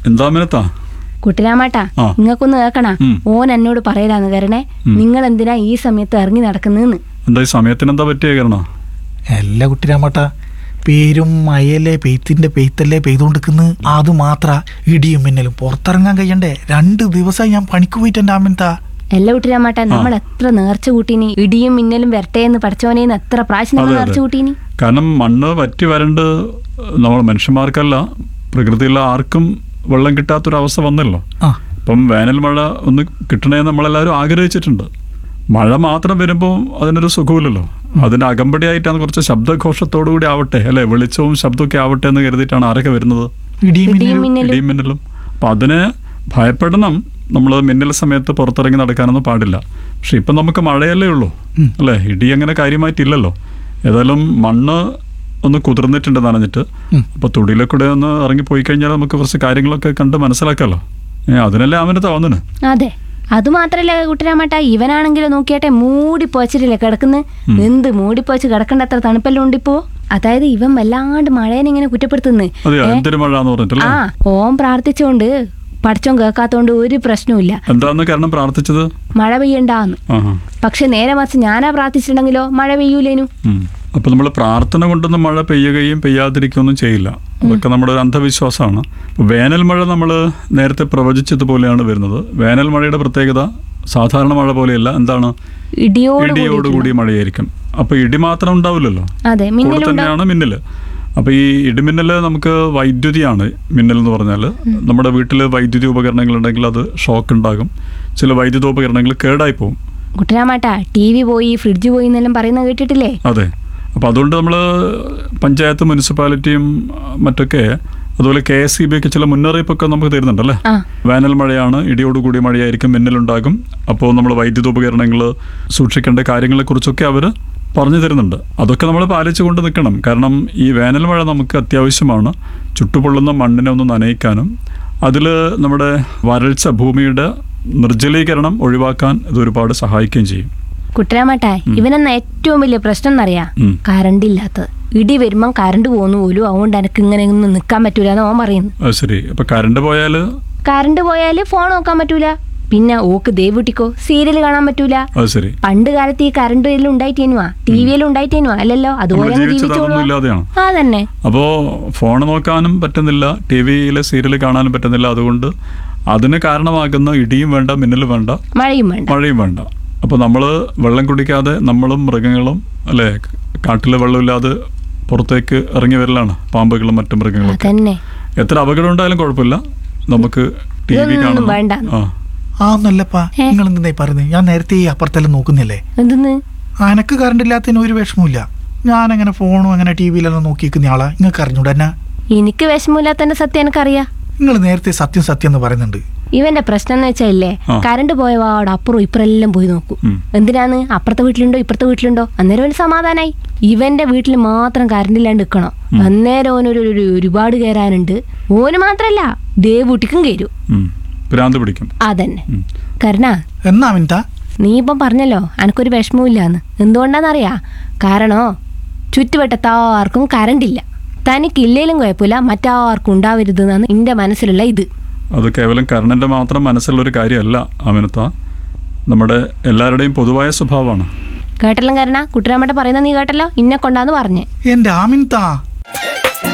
എന്താ മിനത്താ കുട്ടിരാമാട്ടാ ആ. നിങ്ങൾക്കൊന്ന് കേക്കണ ഉം. ഓൻ എന്നോട് പറയലാന്ന് കരണേ നിങ്ങൾ എന്തിനാ ഈ സമയത്ത് ഇറങ്ങി നടക്കുന്നതെന്ന് എന്താ ഈ സമയത്തിന് എന്താ പറ്റിയ കാരണ അല്ല കുട്ടിരാമട്ട പേരും മയല്ലേ പെയ്ത്തിന്റെ പെയ്ത്തല്ലേ പെയ്തുകൊണ്ടിരിക്കുന്നു അത് മാത്ര ഇടിയും മിന്നലും പുറത്തിറങ്ങാൻ കഴിയണ്ടേ രണ്ട് ദിവസമായി ഞാൻ പണിക്ക് പോയിട്ട് എൻ്റെ അമ്മത്താ എല്ലാ കുട്ടിരാമാട്ടാ നമ്മൾ എത്ര നേർച്ച കൂട്ടീനി ഇടിയും മിന്നലും വരട്ടെ എന്ന് പഠിച്ചവനേന്ന് എത്ര പ്രാവശ്യം നമ്മൾ അതെ, അതെ. നേർച്ച കൂട്ടീനി കാരണം മണ്ണ് വറ്റി വരണ്ട് നമ്മൾ മനുഷ്യന്മാർക്കല്ല പ്രകൃതിയിലുള്ള ആർക്കും വെള്ളം കിട്ടാത്തൊരവസ്ഥ വന്നല്ലോ ആ അപ്പം വേനൽ മഴ ഒന്ന് കിട്ടണേ നമ്മളെല്ലാവരും ആഗ്രഹിച്ചിട്ടുണ്ട് മഴ മാത്രം വരുമ്പോൾ അതിനൊരു സുഖമില്ലല്ലോ അതിന് അകമ്പടിയായിട്ടാണ് കുറച്ച് ശബ്ദഘോഷത്തോടു കൂടി ആവട്ടെ അല്ലെ വെളിച്ചവും ശബ്ദമൊക്കെ ആവട്ടെ എന്ന് കരുതിയിട്ടാണ് ആരൊക്കെ വരുന്നത് ഇടിയും ഇടിയും മിന്നലും മിന്നലും ഇടിയും മിന്നലും അപ്പം അതിനെ ഭയപ്പെടണം നമ്മൾ മിന്നൽ സമയത്ത് പുറത്തിറങ്ങി നടക്കാനൊന്നും പാടില്ല പക്ഷെ ഇപ്പം നമുക്ക് മഴയല്ലേ ഉള്ളൂ ഉം. അല്ലേ ഇടി അങ്ങനെ കാര്യമായിട്ടില്ലല്ലോ ഏതായാലും മണ്ണ് ഒന്ന് കുതിർന്നിട്ടുണ്ട് നനഞ്ഞിട്ട് ഉം. അപ്പോൾ തുടിയിലെ കൂടെ ഒന്ന് ഇറങ്ങി പോയി കഴിഞ്ഞാൽ നമുക്ക് കുറച്ച് കാര്യങ്ങളൊക്കെ കണ്ട് മനസ്സിലാക്കാമല്ലോ ഏ അതിനല്ലേ അവന് തോന്നുന്നു അതെ അത് മാത്രല്ല കുട്ടിരാമാട്ടാ ഇവനാണെങ്കിലും നോക്കിയാട്ടെ മൂടി പോച്ചിട്ടില്ലേ കിടക്കുന്നു എന്ത് മൂടി പോച്ച് കിടക്കേണ്ട അത്ര തണുപ്പെല്ലാം ഉണ്ടിപ്പോ അതായത് ഇവൻ വല്ലാണ്ട് മഴേനെ ഇങ്ങനെ കുറ്റപ്പെടുത്തുന്നു അതെയോ എന്തൊരു മഴ എന്ന് പറഞ്ഞിട്ടല്ലേ ആ ഓൻ പ്രാർത്ഥിച്ചോണ്ട് പഠിച്ചോൻ കേൾക്കാത്തോണ്ട് ഒരു പ്രശ്നവുമില്ല എന്താന്ന് കാരണം പ്രാർത്ഥിച്ചത് മഴ പെയ്യണ്ടാന്ന് ആഹാ പക്ഷെ നേരെ മറിച്ച് ഞാനാ പ്രാർത്ഥിച്ചിട്ടുണ്ടെങ്കിലോ മഴ പെയ്യൂലേനു ഉം. അപ്പൊ നമ്മൾ പ്രാർത്ഥന കൊണ്ടൊന്നും മഴ പെയ്യുകയും പെയ്യാതിരിക്കുകയൊന്നും ചെയ്യില്ല അതൊക്കെ നമ്മുടെ ഒരു അന്ധവിശ്വാസമാണ് അപ്പൊ വേനൽ മഴ നമ്മൾ നേരത്തെ പ്രവചിച്ചതുപോലെയാണ് വരുന്നത് വേനൽ മഴയുടെ പ്രത്യേകത സാധാരണ മഴ പോലെയല്ല എന്താണ് ഇടിയോട് ഇടിയോടുകൂടി മഴയായിരിക്കും അപ്പൊ ഇടി മാത്രം ഉണ്ടാവില്ലല്ലോ അതെ കൂടെ മിന്നലുണ്ടാവും തന്നെയാണ് മിന്നല് അപ്പൊ ഈ ഇടിമിന്നല് നമുക്ക് വൈദ്യുതിയാണ് മിന്നൽ എന്ന് പറഞ്ഞാൽ നമ്മുടെ വീട്ടിൽ വൈദ്യുതി ഉപകരണങ്ങൾ ഉണ്ടെങ്കിൽ അത് ഷോക്ക് ഉണ്ടാകും ചില വൈദ്യുത ഉപകരണങ്ങൾ കേടായി പോകും കുട്ടരാമാട്ടാ ടി വി പോയി ഫ്രിഡ്ജ് പോയി എന്നെല്ലാം പറയുന്നത് കേട്ടിട്ടില്ലേ അതെ അപ്പോൾ അതുകൊണ്ട് നമ്മൾ പഞ്ചായത്ത് മുനിസിപ്പാലിറ്റിയും ആ, മറ്റൊക്കെ അതുപോലെ കെ എസ് ഇ ബി ഒക്കെ ചില മുന്നറിയിപ്പൊക്കെ നമുക്ക് തരുന്നുണ്ടല്ലേ ആ വേനൽ മഴയാണ് ഇടിയോടുകൂടി മഴയായിരിക്കും മിന്നലുണ്ടാകും അപ്പോൾ നമ്മൾ വൈദ്യുത ഉപകരണങ്ങൾ സൂക്ഷിക്കേണ്ട കാര്യങ്ങളെക്കുറിച്ചൊക്കെ അവർ പറഞ്ഞു തരുന്നുണ്ട് അതൊക്കെ നമ്മൾ പാലിച്ചുകൊണ്ട് നിൽക്കണം കാരണം ഈ വേനൽ മഴ നമുക്ക് അത്യാവശ്യമാണ് ചുട്ടുപൊള്ളുന്ന മണ്ണിനെ ഒന്ന് നനയിക്കാനും അതിൽ നമ്മുടെ വരൾച്ച ഭൂമിയുടെ നിർജ്ജലീകരണം ഒഴിവാക്കാൻ ഇത് ഒരുപാട് സഹായിക്കുകയും ചെയ്യും കുട്ടരാമാട്ടാ ഇവനെന്ന ഏറ്റവും വലിയ പ്രശ്നം എന്നറിയാ ഉം. കറണ്ട് ഇല്ലാത്തത് ഇടി വരുമ്പം കറണ്ട് പോകുന്നു പോലും അതുകൊണ്ട് എനിക്ക് ഇങ്ങനെ ഒന്നും നിൽക്കാൻ പറ്റൂല എന്ന് ഓൻ പറയുന്നു അത് ശരി അപ്പോൾ കറണ്ട് പോയാൽ കറണ്ട് പോയാല് ഫോൺ നോക്കാൻ പറ്റൂല പിന്നെ ഓക്ക് ദേവുട്ടിക്കോ സീരിയൽ കാണാൻ പറ്റൂല അത് ശരി പണ്ട് കാലത്ത് ഈ കറണ്ട് എല്ലാം ഉണ്ടായിട്ടേനുവാ ടി വിയിലും ഉണ്ടായിട്ടേനുവാ അല്ലല്ലോ അതുപോലെ നമ്മൾ അങ്ങ് ജീവിച്ചത് ജീവിച്ചോളൂ അതൊന്നും ഇല്ലാതെയാണ് ആ തന്നെ അപ്പോൾ ഫോൺ നോക്കാനും പറ്റുന്നില്ല ടി വിയിലെ സീരിയൽ കാണാനും പറ്റുന്നില്ല അതുകൊണ്ട് അതിന് കാരണമാകുന്ന ഇടിയും വേണ്ട മിന്നലും വേണ്ട മഴയും വേണ്ട മഴയും വേണ്ട അപ്പോൾ നമ്മൾ വെള്ളം കുടിക്കാതെ നമ്മളും മൃഗങ്ങളും അല്ലേ കാട്ടിൽ വെള്ളമില്ലാതെ പുറത്തേക്ക് ഇറങ്ങി വരലാണ് പാമ്പുകളും മറ്റു മൃഗങ്ങളൊക്കെ തന്നെ എത്ര അപകടം ഉണ്ടായാലും കുഴപ്പമില്ല നമുക്ക് ടി വി ഇതൊന്നും കാണണം വേണ്ട. ആ ആ ഒന്നല്ലപ്പാ ഏ? നിങ്ങൾ എന്തായി പറയുന്നത് ഞാൻ നേരത്തെ ഈ അപ്പുറത്തെല്ലാം നോക്കുന്നില്ലേ എന്തെന്ന് അനക്ക് കറണ്ട് ഇല്ലാത്തതിന് ഒരു വിഷമമില്ല ഞാൻ അങ്ങനെ ഫോണും അങ്ങനെ ടി വിയിലെല്ലാം നോക്കി നിൽക്കുന്ന ആളാ നിങ്ങൾക്ക് അറിഞ്ഞൂടെ എന്നാ എനിക്ക് വിഷമില്ലാത്തന്റെ സത്യം എനിക്കറിയാം നിങ്ങൾ നേരത്തെ സത്യം സത്യം എന്ന് പറയുന്നുണ്ട് ഇവന്റെ പ്രശ്നം എന്ന് വെച്ചാ ഇല്ലേ ആ. കറണ്ട് പോയ പാട് അപ്പുറം ഇപ്പുറം എല്ലാം പോയി നോക്കും ഉം. എന്തിനാന്ന് അപ്പുറത്തെ വീട്ടിലുണ്ടോ ഇപ്പുറത്തെ വീട്ടിലുണ്ടോ അന്നേരം അവന് സമാധാനായി ഇവന്റെ വീട്ടിൽ മാത്രം കറണ്ട് ഇല്ലാണ്ട് നിൽക്കണം അന്നേരം ഓനൊരു ഒരു ഒരുപാട് കയറാനുണ്ട് ഓന് മാത്രല്ല ദേവൂട്ടിക്കും കയറും ഉം. ഭ്രാന്ത് പിടിക്കും അതന്നെ ഉം. കരുണ എന്നാ മിനിറ്റാ നീ ഇപ്പം പറഞ്ഞല്ലോ എനക്കൊരു വിഷമമില്ലാന്ന് എന്തുകൊണ്ടാന്നറിയാ കാരണോ ചുറ്റുവട്ടത്താർക്കും കറണ്ടില്ല തനിക്കില്ലേലും കുഴപ്പമില്ല മറ്റാർക്കും ഉണ്ടാവരുതെന്നാണ് എൻ്റെ മനസ്സിലുള്ള ഇത് അത് കേവലം കർണന്റെ മാത്രം മനസ്സുള്ള ഒരു കാര്യമല്ല അമിനത്ത നമ്മുടെ എല്ലാവരുടെയും പൊതുവായ സ്വഭാവമാണ് കേട്ടല്ലോ കരണ കുട്ടിരാമട്ട പറയുന്ന നീ കേട്ടല്ലോ ഇന്നെ കൊണ്ടാന്ന് പറഞ്ഞേ എൻ്റെ ആമിൻതാ